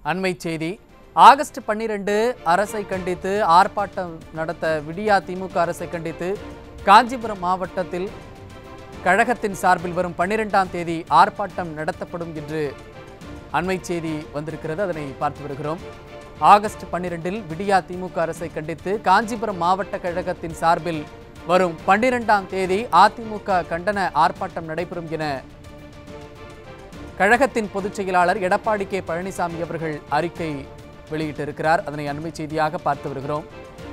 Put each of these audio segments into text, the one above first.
அண்மை செய்தி ஆகஸ்ட் பன்னிரண்டு அரசை கண்டித்து ஆர்ப்பாட்டம் நடத்த விடியா திமுக அரசை கண்டித்து காஞ்சிபுரம் மாவட்டத்தில் கழகத்தின் சார்பில் வரும் பன்னிரெண்டாம் தேதி ஆர்ப்பாட்டம் நடத்தப்படும் என்று அண்மை செய்தி வந்திருக்கிறது அதனை பார்த்து வருகிறோம் ஆகஸ்ட் பன்னிரெண்டில் விடியா திமுக அரசை கண்டித்து காஞ்சிபுரம் மாவட்ட கழகத்தின் சார்பில் வரும் பன்னிரெண்டாம் தேதி அதிமுக கண்டன ஆர்ப்பாட்டம் நடைபெறும் என கழகத்தின் பொதுச் செயலாளர் எடப்பாடி கே பழனிசாமி அவர்கள் அறிக்கை வெளியிட்டிருக்கிறார் அதனை அண்மை செய்தியாக பார்த்து வருகிறோம்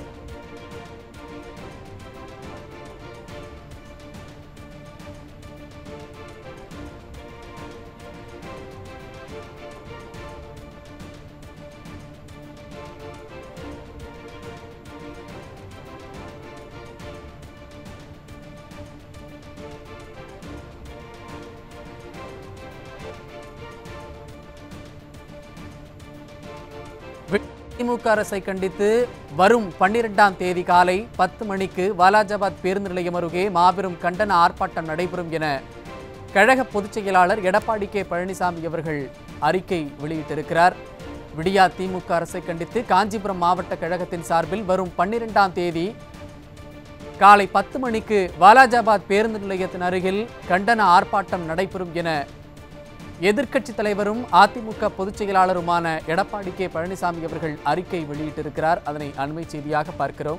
திமுக அரசை கண்டித்து வரும் பன்னிரெண்டாம் தேதி காலை பத்து மணிக்கு வாலாஜாபாத் பேருந்து நிலையம் அருகே மாபெரும் கண்டன ஆர்ப்பாட்டம் நடைபெறும் என கழக பொதுச் செயலாளர் எடப்பாடி கே பழனிசாமி அவர்கள் அறிக்கை வெளியிட்டிருக்கிறார் விடியா திமுக அரசை கண்டித்து காஞ்சிபுரம் மாவட்ட கழகத்தின் சார்பில் வரும் பன்னிரெண்டாம் தேதி காலை பத்து மணிக்கு வாலாஜாபாத் பேருந்து நிலையத்தின் அருகில் கண்டன ஆர்ப்பாட்டம் நடைபெறும் என எதிர்க்கட்சித் தலைவரும் அதிமுக பொதுச் செயலாளருமான எடப்பாடி கே பழனிசாமி அவர்கள் அறிக்கை வெளியிட்டிருக்கிறார் அதனை அண்மை செய்தியாக பார்க்கிறோம்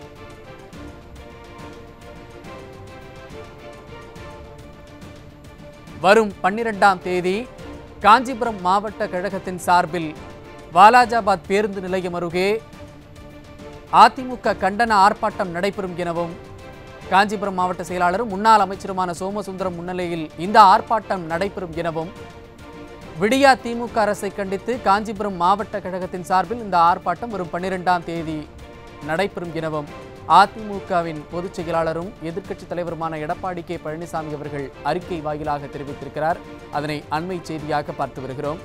வரும் பன்னிரெண்டாம் தேதி காஞ்சிபுரம் மாவட்ட கழகத்தின் சார்பில் வாலாஜாபாத் பேருந்து நிலையம் அருகே அதிமுக கண்டன ஆர்ப்பாட்டம் நடைபெறும் எனவும் காஞ்சிபுரம் மாவட்ட செயலாளரும் முன்னாள் அமைச்சருமான சோமசுந்தரம் முன்னிலையில் இந்த ஆர்ப்பாட்டம் நடைபெறும் எனவும் விடியா திமுக அரசை கண்டித்து காஞ்சிபுரம் மாவட்ட கழகத்தின் சார்பில் இந்த ஆர்ப்பாட்டம் வரும் பன்னிரெண்டாம் தேதி நடைபெறும் எனவும் அதிமுகவின் பொதுச் செயலாளரும் எதிர்க்கட்சித் தலைவருமான எடப்பாடி கே பழனிசாமி அவர்கள் அறிக்கை வாயிலாக தெரிவித்திருக்கிறார் அதனை அண்மை செய்தியாக பார்த்து வருகிறோம்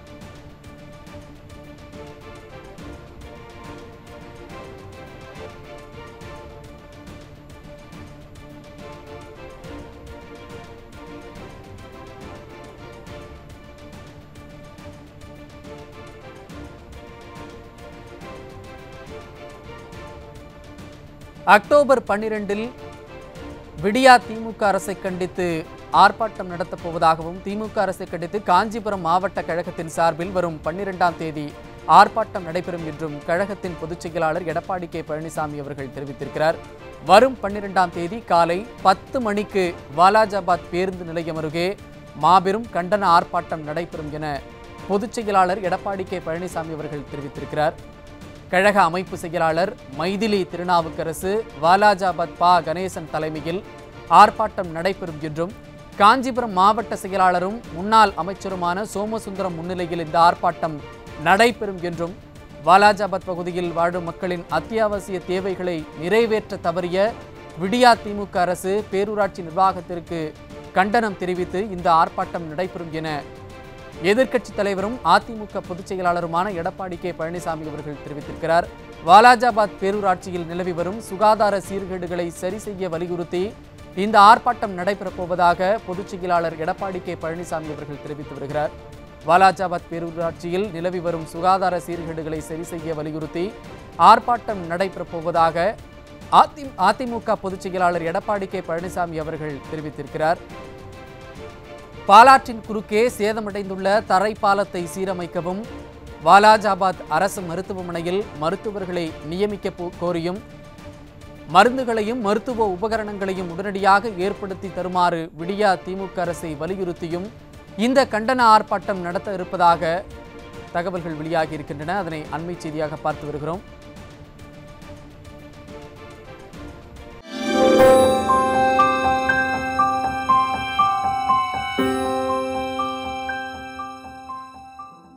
அக்டோபர் பன்னிரெண்டில் விடியா திமுக அரசை கண்டித்து ஆர்ப்பாட்டம் நடத்தப் போவதாகவும் திமுக அரசை கண்டித்து காஞ்சிபுரம் மாவட்ட கழகத்தின் சார்பில் வரும் பன்னிரெண்டாம் தேதி ஆர்ப்பாட்டம் நடைபெறும் என்றும் கழகத்தின் பொதுச் செயலாளர் எடப்பாடி கே பழனிசாமி அவர்கள் தெரிவித்திருக்கிறார் வரும் பன்னிரெண்டாம் தேதி காலை பத்து மணிக்கு வாலாஜாபாத் பேருந்து நிலையம் அருகே மாபெரும் கண்டன ஆர்ப்பாட்டம் நடைபெறும் என பொதுச் செயலாளர் எடப்பாடி கே பழனிசாமி அவர்கள் தெரிவித்திருக்கிறார் கழக அமைப்பு செயலாளர் மைதிலி திருநாவுக்கரசு வாலாஜாபாத் பா கணேசன் தலைமையில் ஆர்ப்பாட்டம் நடைபெறும் என்றும் காஞ்சிபுரம் மாவட்ட செயலாளரும் முன்னாள் அமைச்சருமான சோமசுந்தரம் முன்னிலையில் இந்த ஆர்ப்பாட்டம் நடைபெறும் என்றும் வாலாஜாபாத் பகுதியில் வாழும் மக்களின் அத்தியாவசிய தேவைகளை நிறைவேற்ற தவறிய விடியா திமுக அரசு பேரூராட்சி நிர்வாகத்திற்கு கண்டனம் தெரிவித்து இந்த ஆர்ப்பாட்டம் நடைபெறும் என எதிர்க்கட்சித் தலைவரும் அதிமுக பொதுச் செயலாளருமான எடப்பாடி கே பழனிசாமி அவர்கள் தெரிவித்திருக்கிறார் வாலாஜாபாத் பேரூராட்சியில் நிலவி வரும் சுகாதார சீர்கேடுகளை சரி செய்ய வலியுறுத்தி இந்த ஆர்ப்பாட்டம் நடைபெறப் போவதாக பொதுச் செயலாளர் எடப்பாடி கே பழனிசாமி அவர்கள் தெரிவித்து வருகிறார் வாலாஜாபாத் பேரூராட்சியில் நிலவி வரும் சுகாதார சீர்கேடுகளை சரி செய்ய வலியுறுத்தி ஆர்ப்பாட்டம் நடைபெறப் போவதாக அதி அதிமுக பொதுச் செயலாளர் எடப்பாடி கே பழனிசாமி அவர்கள் தெரிவித்திருக்கிறார் பாலாற்றின் குறுக்கே சேதமடைந்துள்ள தரை பாலத்தை சீரமைக்கவும் வாலாஜாபாத் அரசு மருத்துவமனையில் மருத்துவர்களை நியமிக்க போ- கோரியும் மருந்துகளையும் மருத்துவ உபகரணங்களையும் உடனடியாக ஏற்படுத்தி தருமாறு விடியா திமுக அரசை வலியுறுத்தியும் இந்த கண்டன ஆர்ப்பாட்டம் நடத்த இருப்பதாக தகவல்கள் வெளியாகி இருக்கின்றன அதனை அண்மை செய்தியாக பார்த்து வருகிறோம்